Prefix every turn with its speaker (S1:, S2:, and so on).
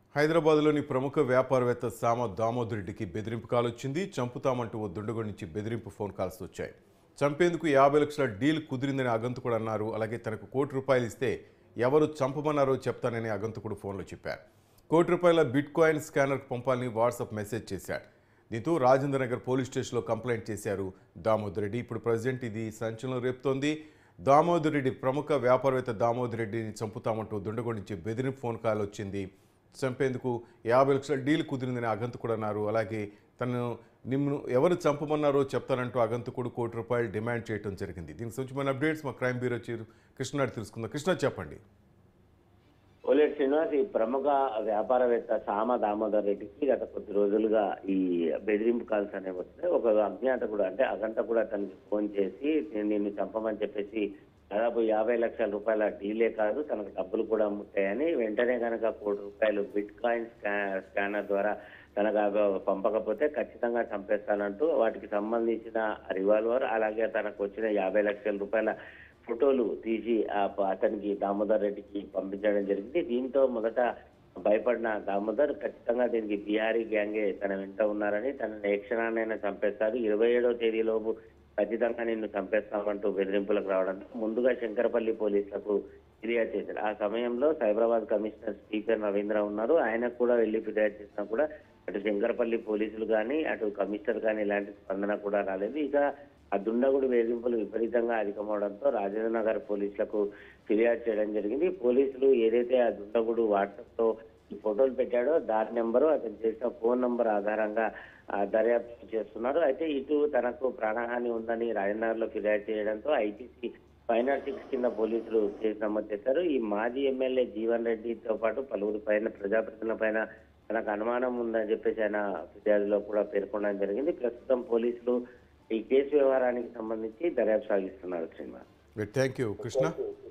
S1: హైదరాబాద్లోని ప్రముఖ వ్యాపారవేత్త సామ దామోదర్ రెడ్డికి బెదిరింపు కాల్ వచ్చింది చంపుతామంటూ ఓ దుండగుడి నుంచి బెదిరింపు ఫోన్ కాల్స్ వచ్చాయి చంపేందుకు యాభై లక్షల డీల్ కుదిరిందని అగంతకుడు అన్నారు అలాగే తనకు కోటి రూపాయలు ఇస్తే ఎవరు చంపమన్నారో చెప్తానని అగంతకుడు ఫోన్లో చెప్పారు కోటి రూపాయల బిట్ కాయిన్ స్కానర్కు పంపాలని వాట్సాప్ మెసేజ్ చేశాడు దీంతో రాజేంద్ర నగర్ పోలీస్ స్టేషన్లో కంప్లైంట్ చేశారు దామోదర్ రెడ్డి ఇప్పుడు ప్రజెంట్ ఇది సంచలనం రేపుతోంది దామోదర్ రెడ్డి ప్రముఖ వ్యాపారవేత్త దామోదర్ రెడ్డిని చంపుతామంటూ దుండగుడి నుంచి బెదిరింపు ఫోన్ కాల్ వచ్చింది చంపేందుకు యాభై లక్షల డీల్ కుదిరిందని అగంతకుడు అన్నారు అలాగే తను నిన్ను ఎవరు చంపమన్నారో చెప్తానంటూ అగంతకుడు కోటి రూపాయలు డిమాండ్ చేయడం జరిగింది దీనికి సంబంధించిన అప్డేట్స్ మా క్రైమ్ బ్యూరో చీఫ్ కృష్ణ తెలుసుకుందాం కృష్ణ చెప్పండి
S2: ఓలేట్ శ్రీనివాస్ ఈ ప్రముఖ వ్యాపారవేత్త సామ దామోదర్ రెడ్డికి గత కొద్ది రోజులుగా ఈ బెదిరింపు కాల్స్ అనేవి వస్తున్నాయి ఒక అజ్ఞాత కూడా అంటే అగంట కూడా తనకి ఫోన్ చేసి నేను నిన్ను చంపమని చెప్పేసి దాదాపు యాభై లక్షల రూపాయల డీలే కాదు తనకు డబ్బులు కూడా ముట్టాయని వెంటనే కనుక కోటి రూపాయలు బిట్ కాయిన్ స్కా- స్కానర్ ద్వారా తనకు అవి పంపకపోతే ఖచ్చితంగా చంపేస్తానంటూ వాటికి సంబంధించిన రివాల్వర్ అలాగే తనకు వచ్చిన యాభై లక్షల రూపాయల ఫోటోలు తీసి ఆ ప- అతనికి దామోదర్ రెడ్డికి పంపించడం జరిగింది దీంతో మొదట భయపడిన దామోదర్ ఖచ్చితంగా దీనికి బీహారీ గ్యాంగే తన వెంట ఉన్నారని తనని ఏ క్షణాన్నైనా చంపేస్తారు ఇరవై ఏడో తేదీలోపు ఖచ్చితంగా నిన్ను చంపేస్తామంటూ బెదిరింపులకు రావడంతో ముందుగా శంకరపల్లి పోలీసులకు ఫిర్యాదు చేశారు ఆ సమయంలో సైబరాబాద్ కమిషనర్ స్టీఫెన్ రవీంద్ర ఉన్నారు ఆయనకు కూడా వెళ్లి ఫిర్యాదు చేసినా కూడా అటు శంకరపల్లి పోలీసులు కానీ అటు కమిషనర్ కానీ ఇలాంటి స్పందన కూడా రాలేదు ఇక ఆ దుండగుడు వేధింపులు విపరీతంగా అధికమవడంతో రాజేంద్ర నగర్ పోలీసులకు ఫిర్యాదు చేయడం జరిగింది పోలీసులు ఏదైతే ఆ దుండగుడు వాట్సాప్ లో ఈ ఫోటోలు పెట్టాడో దాని నెంబరు అతను చేసిన ఫోన్ నంబర్ ఆధారంగా ఆ, దర్యాప్తు చేస్తున్నారు అయితే ఇటు తనకు ప్రాణహాని ఉందని రాజనగర్ లో ఫిర్యాదు చేయడంతో ఐపీసీ ఫైవ్ నాట్ సిక్స్ కింద పోలీసులు కేసు నమోదు చేశారు ఈ మాజీ ఎమ్మెల్యే జీవన్ రెడ్డితో పాటు పలువురు పైన ప్రజాప్రతినిధుల పైన తనకు అనుమానం ఉందని చెప్పేసి ఆయన ఫిర్యాదులో కూడా పేర్కొనడం జరిగింది ప్రస్తుతం పోలీసులు ఈ కేసు వ్యవహారానికి సంబంధించి దర్యాప్తు సాగిస్తున్నారు శ్రీనివాస్
S1: థ్యాంక్ యూ కృష్ణ